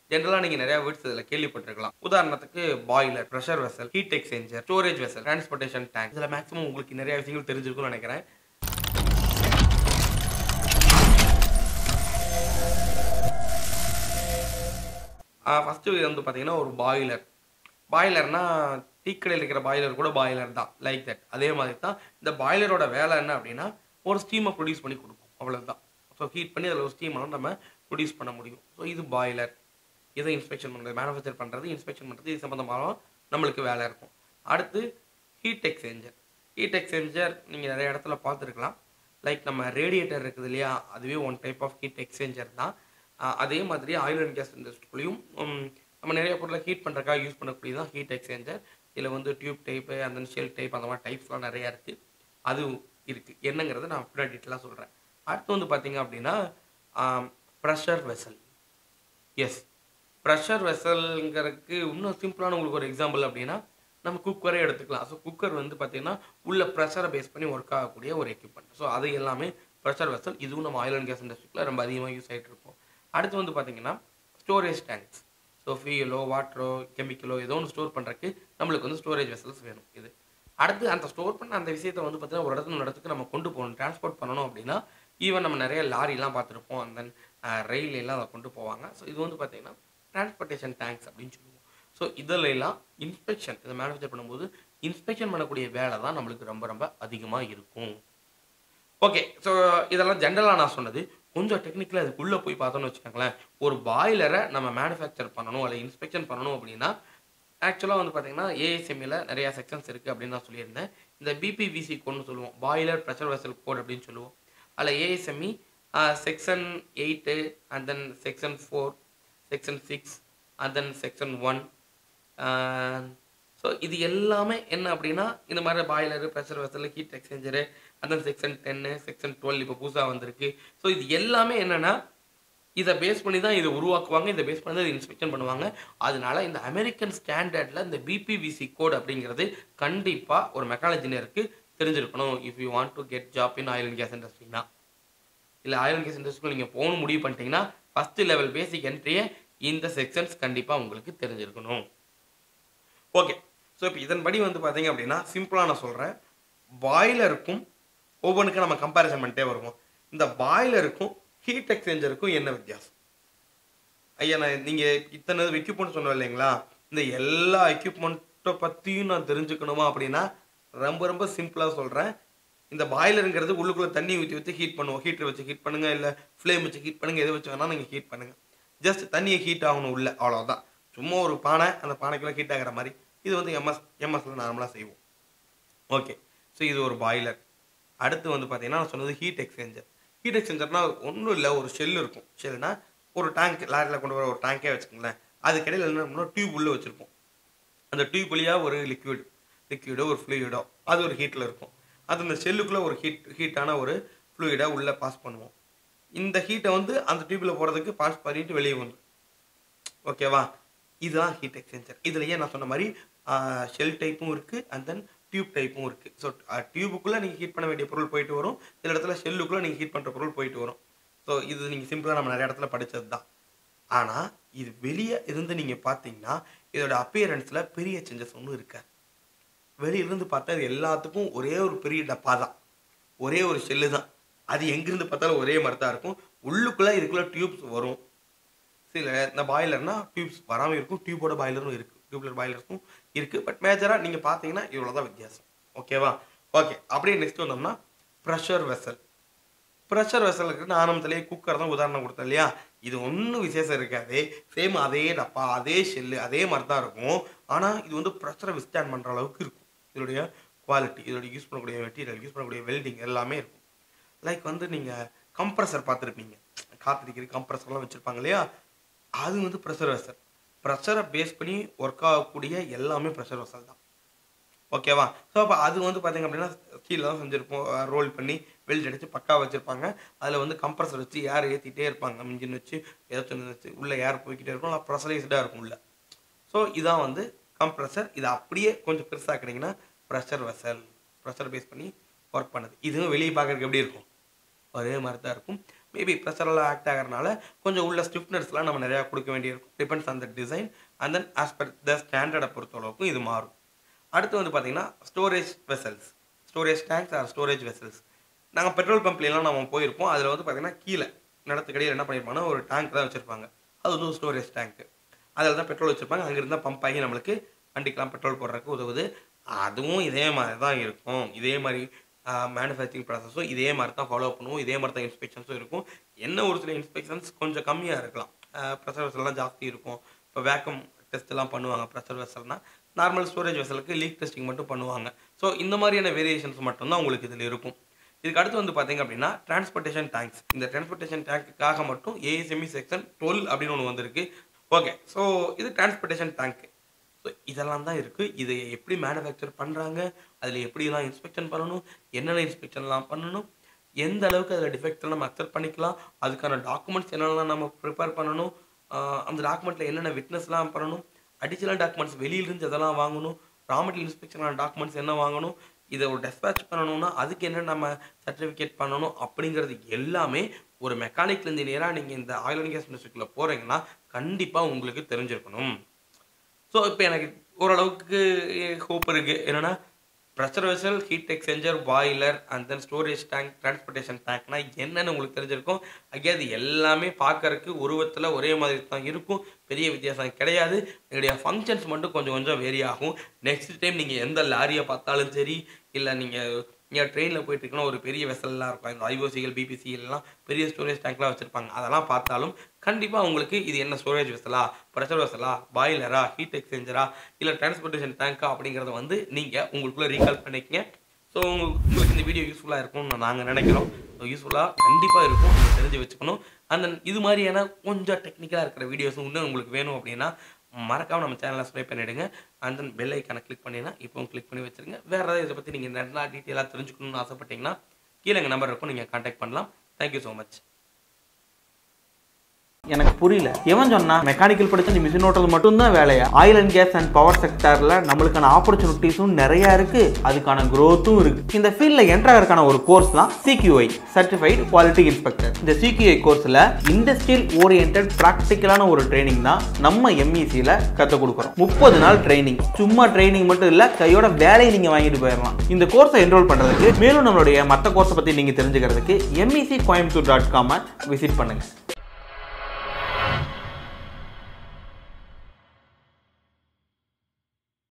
ஜென்ரலாக நீங்கள் நிறைய வேர்ட்ஸ் இதில் கேள்விப்பட்டிருக்கலாம் உதாரணத்துக்கு boiler pressure vessel heat exchanger storage vessel transportation tank இதில் மேக்ஸிமம் உங்களுக்கு நிறைய விஷயங்கள் தெரிஞ்சிருக்கும்னு நினைக்கிறேன் ஃபஸ்ட்டு வந்து பார்த்தீங்கன்னா ஒரு பாய்லர் பாய்லர்னா டீக்கடையில் இருக்கிற பாய்லர் கூட பாய்லர் தான் லைக் தட் அதே மாதிரி தான் இந்த பாய்லரோட வேலை என்ன அப்படின்னா ஒரு ஸ்டீமை ப்ரொடியூஸ் பண்ணி கொடுக்கும் அவ்வளவுதான் ஸோ ஹீட் பண்ணி அதில் ஒரு ஸ்டீமெல்லாம் நம்ம ப்ரொடியூஸ் பண்ண முடியும் ஸோ இது பாய்லர் இதை இன்ஸ்பெக்ஷன் பண்ணுறது மேனுஃபேக்சர் பண்ணுறது இன்ஸ்பெக்ஷன் பண்ணுறது இது சம்மந்தமாக நம்மளுக்கு வேலை இருக்கும் அடுத்து ஹீட் எக்ஸ்சேஞ்சர் ஹீட் எக்ஸ்சேஞ்சர் நீங்கள் நிறைய இடத்துல பார்த்துருக்கலாம் லைக் நம்ம ரேடியேட்டர் இருக்குது இல்லையா அதுவே one type of heat exchanger தான் ஆஹ் அதே மாதிரி ஆயில் அண்ட் கேஸ் இண்டஸ்ட்ரிக்குள்ளேயும் நம்ம நிறைய பொருளை ஹீட் பண்ணுறக்காக யூஸ் பண்ணக்கூடிய தான் ஹீட் எக்ஸ்சேஞ்சர் இதில் வந்து டியூப் டைப்பு அந்த ஷெல் டைப் அந்த மாதிரி டைப்ஸ்லாம் நிறையா இருக்குது அது இருக்குது என்னங்கிறத நான் பின்னாடி டீட்டெயிலாக சொல்கிறேன் அடுத்து வந்து பார்த்தீங்க அப்படின்னா ப்ரெஷர் வெசல் எஸ் ப்ரெஷர் வெசல்ங்கிறதுக்கு இன்னும் சிம்பிளான உங்களுக்கு ஒரு எக்ஸாம்பிள் அப்படின்னா நம்ம குக்கரே எடுத்துக்கலாம் ஸோ குக்கர் வந்து பார்த்தீங்கன்னா உள்ள ப்ரெஷரை பேஸ் பண்ணி ஒர்க் ஆகக்கூடிய ஒரு எக்யூப்மெண்ட் ஸோ அது எல்லாமே ப்ரெஷர் வெசல் இதுவும் நம்ம ஆயில் அண்ட் கேஸ் இண்டஸ்ட்ரியில் ரொம்ப அதிகமாக யூஸ் ஆகிட்டு இருக்கும் அடுத்து வந்து பார்த்தீங்கன்னா ஸ்டோரேஜ் டேங்க்ஸ் ஸோ ஃபியூலோ வாட்டரோ கெமிக்கலோ ஏதோ ஒன்று ஸ்டோர் பண்ணுறதுக்கு நம்மளுக்கு வந்து ஸ்டோரேஜ் வெசல்ஸ் வேணும் இது அடுத்து அந்த ஸ்டோர் பண்ண அந்த விஷயத்தை வந்து பார்த்தீங்கன்னா ஒரு இடத்துல ஒரு இடத்துக்கு நம்ம கொண்டு போகணும் டிரான்ஸ்போர்ட் பண்ணணும் அப்படின்னா ஈவன் நம்ம நிறைய லாரிலாம் பார்த்துருப்போம் அந்த ரயில் எல்லாம் அதை கொண்டு போவாங்க ஸோ இது வந்து பார்த்தீங்கன்னா டிரான்ஸ்போர்ட்டேஷன் டேங்க்ஸ் அப்படின்னு சொல்லுவோம் ஸோ இதில் எல்லாம் இன்ஸ்பெக்ஷன் இதை மேனுஃபேக்சர் பண்ணும்போது இன்ஸ்பெக்ஷன் பண்ணக்கூடிய வேலை தான் நம்மளுக்கு ரொம்ப ரொம்ப அதிகமாக இருக்கும் ஓகே ஸோ இதெல்லாம் ஜென்ரலாக நான் சொன்னது கொஞ்சம் டெக்னிக்கலாக அதுக்குள்ளே போய் பார்த்தோம்னு வச்சுக்கோங்களேன் ஒரு பாய்லரை நம்ம மேனுஃபேக்சர் பண்ணணும் அல்ல இன்ஸ்பெக்ஷன் பண்ணணும் அப்படின்னா ஆக்சுவலாக வந்து பார்த்தீங்கன்னா ஏஎஸ்எம்இல நிறைய செக்ஷன்ஸ் இருக்குது அப்படின்னு நான் சொல்லியிருந்தேன் இந்த பிபிவிசி கோட்னு சொல்லுவோம் பாய்லர் ப்ரெஷர் வெசல் கோட் அப்படின்னு சொல்லுவோம் அதில் ASME section eight and then section four section six and then section one so இது எல்லாமே என்ன அப்படின்னா இந்த மாதிரி boiler pressure vessel heat exchanger அந்த செக்ஷன் டென்னு செக்ஷன் டுவெல் இப்போ புதுசாக வந்திருக்கு ஸோ இது எல்லாமே என்னென்னா இதை பேஸ் பண்ணி தான் இதை உருவாக்குவாங்க இதை பேஸ் பண்ணி தான் இதை இன்ஸ்பெக்ஷன் பண்ணுவாங்க அதனால இந்த அமெரிக்கன் ஸ்டாண்டர்டில் இந்த பிபிவிசி கோட் அப்படிங்கிறது கண்டிப்பாக ஒரு மெக்கானிக் இன்ஜினியருக்கு தெரிஞ்சிருக்கணும் if you want to get job in oil and gas இண்டஸ்ட்ரினா இல்லை ஆயில் அண்ட் கேஸ் இண்டஸ்ட்ரிக்குள்ள நீங்கள் போகணும் முடிவு பண்ணிட்டீங்கன்னா ஃபஸ்ட்டு லெவல் பேசிக் என்ட்ரியே இந்த செக்ஷன்ஸ் கண்டிப்பாக உங்களுக்கு தெரிஞ்சிருக்கணும் ஓகே ஸோ இப்போ இதன்படி வந்து பார்த்தீங்க அப்படின்னா சிம்பிளாக நான் சொல்கிறேன் பாய்லருக்கும் ஒவ்வொன்றுக்கும் நம்ம கம்பேரிசன் பண்ணிட்டே வருவோம் இந்த பாய்லருக்கும் ஹீட் எக்ஸ்சேஞ்சருக்கும் என்ன வித்தியாசம் ஐயா நான் நீங்கள் இத்தனை எக்யூப்மெண்ட் சொன்னோம் இல்லைங்களா இந்த எல்லா எக்யூப்மெண்ட்டை பற்றியும் நான் தெரிஞ்சுக்கணுமா அப்படின்னா ரொம்ப ரொம்ப சிம்பிளாக சொல்கிறேன் இந்த பாய்லருங்கிறது உள்ளுக்குள்ளே தண்ணி ஊற்றி வச்சு ஹீட் பண்ணுவோம் ஹீட்டர் வச்சு ஹீட் பண்ணுங்க இல்லை ஃப்ளேம் வச்சு ஹீட் பண்ணுங்க எதை வச்சு வேணால் நீங்கள் ஹீட் பண்ணுங்க ஜஸ்ட் தண்ணியை ஹீட் ஆகணும் உள்ள அவ்வளோதான் சும்மா ஒரு பானை அந்த பானைக்குள்ள ஹீட் ஆகிற மாதிரி இது வந்து எம்எஸ் எம்எஸ்ல நார்மலாக செய்வோம் ஓகே ஸோ இது ஒரு பாய்லர் அடுத்து வந்து பார்த்தீங்கன்னா நான் சொன்னது ஹீட் எக்ஸ்சேஞ்சர் ஹீட் எக்ஸ்சேஞ்சர்னா ஒன்றும் இல்லை ஒரு ஷெல் இருக்கும் ஷெல்னா ஒரு டேங்க் லாரியில் கொண்டு வர ஒரு டேங்கே வச்சுக்கோங்களேன் அதுக்கிடையில் என்ன பண்ணோம் டியூப் உள்ளே வச்சுருப்போம் அந்த டியூப் வழியாக ஒரு லிக்விட் லிக்விடோ ஒரு ஃப்ளூயிடோ அது ஒரு ஹீட்டில் இருக்கும் அது அந்த செல்லுக்குள்ளே ஒரு ஹீட் ஹீட்டான ஒரு ஃப்ளூயிடை உள்ளே பாஸ் பண்ணுவோம் இந்த ஹீட்டை வந்து அந்த டியூப்பில் போகிறதுக்கு பாஸ் பண்ணிட்டு வெளியே வந்துடும் ஓகேவா இதுதான் ஹீட் எக்ஸ்சேஞ்சர் இதுலயே நான் சொன்ன மாதிரி ஷெல் டைப்பும் இருக்குது அண்ட் தென் டியூப் டைப்பும் இருக்குது ஸோ டியூபுக்குள்ளே நீங்கள் ஹீட் பண்ண வேண்டிய பொருள் போயிட்டு வரும் சில இடத்துல ஷெல்லுக்குள்ளே நீங்கள் ஹீட் பண்ணுற பொருள் போயிட்டு வரும் ஸோ இது நீங்கள் சிம்பிளாக நம்ம நிறைய இடத்துல படித்தது தான் ஆனால் இது வெளியே இருந்து நீங்கள் பார்த்தீங்கன்னா இதோட அப்பியரன்ஸில் பெரிய சேஞ்சஸ் ஒன்றும் இருக்காது வெளியிலிருந்து பார்த்தா இது எல்லாத்துக்கும் ஒரே ஒரு பெரிய டப்பா தான் ஒரே ஒரு ஷெல்லு தான் அது எங்கிருந்து பார்த்தாலும் ஒரே மாதிரி தான் இருக்கும் உள்ளுக்குள்ளே இதுக்குள்ளே டியூப்ஸ் வரும் சில இந்த பாய்லர்னா டியூப்ஸ் வராமல் இருக்கும் டியூபோட பாய்லரும் இருக்குது டியூப்லர் பாய்லர்ஸும் இருக்குது பட் மேஜராக நீங்கள் பார்த்தீங்கன்னா இவ்வளோ தான் வித்தியாசம் ஓகேவா ஓகே அப்படியே நெக்ஸ்ட் வந்தோம்னா ப்ரெஷர் வெசல் ப்ரெஷர் வெசலுக்கு நான் ஆரம்பத்திலேயே குக்கர் தான் உதாரணம் கொடுத்தேன் இல்லையா இது ஒன்றும் விசேஷம் இருக்காது சேம் அதே டப்பா அதே ஷெல்லு அதே மாதிரி தான் இருக்கும் ஆனால் இது வந்து ப்ரெஷரை விஸ்டாண்ட் பண்ணுற அளவுக்கு இருக்கும் இதோடைய குவாலிட்டி இதோட யூஸ் பண்ணக்கூடிய மெட்டீரியல் யூஸ் பண்ணக்கூடிய வெல்டிங் எல்லாமே இருக்கும் லைக் வந்து நீங்கள் கம்ப்ரஸர் பார்த்துருப்பீங்க காத்திருக்கிற கம்ப்ரஸர்லாம் வச்சுருப்பாங்க இல்லையா அது வந்து ப்ரெஷர் வெசல் ப்ரெஷரை பேஸ் பண்ணி ஒர்க் ஆகக்கூடிய எல்லாமே ப்ரெஷர் வெசல் தான் ஓகேவா ஸோ அப்போ அது வந்து பார்த்தீங்க அப்படின்னா கீழே தான் செஞ்சுருப்போம் ரோல் பண்ணி வெல்ட் அடித்து பக்கா வச்சுருப்பாங்க அதில் வந்து கம்ப்ரஸர் வச்சு ஏர் ஏற்றிட்டே இருப்பாங்க இன்ஜின் வச்சு ஏதாச்சும் வச்சு உள்ளே ஏர் போய்கிட்டே இருக்கும் நல்லா ப்ரெஷரைஸ்டாக இருக்கும் உள்ள ஸோ இதான் வந்து கம்ப்ரஸர் இதை அப்படியே கொஞ்சம் பெருசாக்கினீங்கன்னா ப்ரெஷர் வெசல் ப்ரெஷர் பேஸ் பண்ணி ஒர்க் பண்ணுது இதுவும் வெளியே பார்க்குறதுக்கு எப்படி இருக்கும் ஒரே மாதிரி தான் இருக்கும் மேபி ப்ரெஷரெல்லாம் ஆக்ட் ஆகிறனால கொஞ்சம் உள்ள ஸ்டிஃப்னர்ஸ்லாம் நம்ம நிறையா கொடுக்க வேண்டியிருக்கும் depends on the design and then as per the ஸ்டாண்டர்டை பொறுத்தளவுக்கும் இது மாறும் அடுத்து வந்து பார்த்தீங்கன்னா storage vessels storage tanks or storage vessels நாங்கள் பெட்ரோல் பம்ப்லாம் நம்ம போயிருப்போம் அதில் வந்து பார்த்தீங்கன்னா கீழே நிலத்துக்கடியில் என்ன பண்ணியிருப்பாங்கன்னா ஒரு டேங்க் தான் வச்சுருப்பாங்க அது வந்து ஒரு ஸ்டோரேஜ் டேங்க் அதில் தான் பெட்ரோல் வச்சுருப்பாங்க அங்கேருந்து தான் பம்ப் ஆகி நம்மளுக்கு வண்டிக்கெலாம் பெட்ரோல் போடுறதுக்கு உதவுது அதுவும் இதே மாதிரி தான் இருக்கும் இதே மாதிரி மேனுஃபேக்சரிங் ப்ராசஸும் இதே மாதிரி தான் ஃபாலோ பண்ணுவோம் இதே மாதிரி தான் இன்ஸ்பெக்ஷன்ஸும் இருக்கும் என்ன ஒரு சில இன்ஸ்பெக்ஷன்ஸ் கொஞ்சம் கம்மியாக இருக்கலாம் ப்ரெஷர் வெசல்லாம் ஜாஸ்தி இருக்கும் இப்போ வேக்கம் டெஸ்ட்லாம் பண்ணுவாங்க ப்ரெஷர் வெசல்னால் நார்மல் ஸ்டோரேஜ் வெசலுக்கு லீக் டெஸ்டிங் மட்டும் பண்ணுவாங்க ஸோ இந்த மாதிரியான வேரியேஷன்ஸ் மட்டும்தான் உங்களுக்கு இதில் இருக்கும் இதுக்கு அடுத்து வந்து பார்த்தீங்க அப்படின்னா டிரான்ஸ்போர்ட்டேஷன் டேங்க்ஸ் இந்த டிரான்ஸ்போர்ட்டேஷன் டேங்க்குக்காக மட்டும் ஏஎஸ்எம்இ செக்ஷன் டுவெல் அப்படின்னு ஒன்று வந்திருக்கு ஓகே ஸோ இது டிரான்ஸ்போர்ட்டேஷன் டேங்க் ஸோ இதெல்லாம் தான் இருக்குது இதை எப்படி மேனுஃபேக்சர் பண்ணுறாங்க அதில் எப்படிலாம் இன்ஸ்பெக்ஷன் பண்ணணும் என்னென்ன இன்ஸ்பெக்ஷன்லாம் பண்ணணும் எந்த அளவுக்கு அதில் டிஃபெக்ட்லாம் நம்ம அக்செப்ட் பண்ணிக்கலாம் அதுக்கான டாக்குமெண்ட்ஸ் என்னென்னலாம் நம்ம ப்ரிப்பேர் பண்ணணும் ஆஹ் அந்த டாக்குமெண்ட்டில் என்னென்ன விட்னஸ்லாம் பண்ணணும் அடிஷனல் டாக்குமெண்ட்ஸ் வெளியிலிருந்து எதெல்லாம் வாங்கணும் ரா மெட்டீரியல் இன்ஸ்பெக்ஷனான டாக்குமெண்ட்ஸ் என்ன வாங்கணும் இதை ஒரு டெஸ்பேச் பண்ணணும்னா அதுக்கு என்ன நம்ம சர்டிஃபிகேட் பண்ணணும் அப்படிங்கிறது எல்லாமே ஒரு மெக்கானிக்கல் இன்ஜினியராக நீங்கள் இந்த ஆயில் அண்ட் கேஸ் இண்டஸ்ட்ரிக்குள்ளே போகிறீங்கன்னா கண்டிப்பாக உங்களுக்கு தெரிஞ்சிருக்கணும் ஸோ இப்போ எனக்கு ஓரளவுக்கு ஹோப் இருக்குது என்னென்னா pressure vessel heat exchanger boiler and then storage tank transportation டேங்க்னா என்னென்னு உங்களுக்கு தெரிஞ்சிருக்கும் ஐயா அது எல்லாமே பார்க்கறதுக்கு உருவத்தில் ஒரே மாதிரி தான் இருக்கும் பெரிய வித்தியாசம் கிடையாது என்னுடைய ஃபங்க்ஷன்ஸ் மட்டும் கொஞ்சம் கொஞ்சம் வேரி ஆகும் நெக்ஸ்ட் டைம் நீங்கள் எந்த லாரியை பார்த்தாலும் சரி இல்லை நீங்கள் நீங்கள் ட்ரெயினில் போயிட்டு இருக்கணும் ஒரு பெரிய வெசல்லாம் இருக்கும் இந்த ஐஓசிகள் பிபிசிஎல்லாம் பெரிய ஸ்டோரேஜ் டேங்க்லாம் வச்சுருப்பாங்க அதெல்லாம் பார்த்தாலும் கண்டிப்பாக உங்களுக்கு இது என்ன ஸ்டோரேஜ் வெசலா ப்ரெஷர் வெசலா பாய்லரா ஹீட் எக்ஸ்சேஞ்சரா இல்லை டிரான்ஸ்போர்ட்டேஷன் டேங்கா அப்படிங்கிறத வந்து நீங்கள் உங்களுக்குள்ளே ரீகால் பண்ணிக்கங்க ஸோ உங்களுக்கு இந்த வீடியோ யூஸ்ஃபுல்லாக இருக்கும்னு நாங்கள் நினைக்கிறோம் ஸோ யூஸ்ஃபுல்லாக கண்டிப்பாக இருக்கும் நீங்கள் தெரிஞ்சு வச்சுக்கணும் அந்த இது மாதிரியான கொஞ்சம் டெக்னிக்கலாக இருக்கிற வீடியோஸும் இன்னும் உங்களுக்கு வேணும் அப்படின்னா மறக்காம நம்ம சேனலை சப்ஸ்கிரைப் பண்ணிவிடுங்க அண்ட் தென் பெல் ஐக்கானை கிளிக் பண்ணினா இப்போவும் கிளிக் பண்ணி வச்சிருங்க வேறு ஏதாவது இதை பற்றி நீங்கள் நல்லா டீட்டெயிலாக தெரிஞ்சுக்கணும்னு ஆசைப்பட்டீங்கன்னா கீழே எங்கள் நம்பர் இருக்கும் நீங்கள் காண்டாக்ட் பண்ணலாம் தேங்க்யூ ஸோ மச் எனக்கு புரியல எவன் சொன்னா மெக்கானிக்கல் படிச்சு நீ மிஷின் ஓட்டுறது மட்டும்தான் வேலையா oil and gas and power செக்டர்ல நம்மளுக்கான ஆப்பர்ச்சுனிட்டிஸும் நிறைய இருக்கு அதுக்கான growth-உம் இருக்கு இந்த ஃபீல்ட்ல என்டர் ஆகிறதுக்கான ஒரு கோர்ஸ் தான் சிக்யூஐ சர்டிஃபைடு குவாலிட்டி இன்ஸ்பெக்டர் இந்த சிக்யூஐ கோர்ஸ்ல இண்டஸ்ட்ரியல் ஓரியன்ட் ப்ராக்டிக்கலான ஒரு ட்ரைனிங் தான் நம்ம எம்இசியில் கற்றுக் கொடுக்குறோம் முப்பது நாள் ட்ரைனிங் சும்மா ட்ரைனிங் மட்டும் இல்ல கையோட வேலையை நீங்க வாங்கிட்டு போயிடலாம் இந்த கோர்ஸை என்ரோல் பண்றதுக்கு மேலும் நம்மளுடைய மற்ற கோர்ஸை பத்தி நீங்க தெரிஞ்சுக்கிறதுக்கு எம்இசி கோயம்புத்தூர் டாட் காமை விசிட் பண்ணுங்க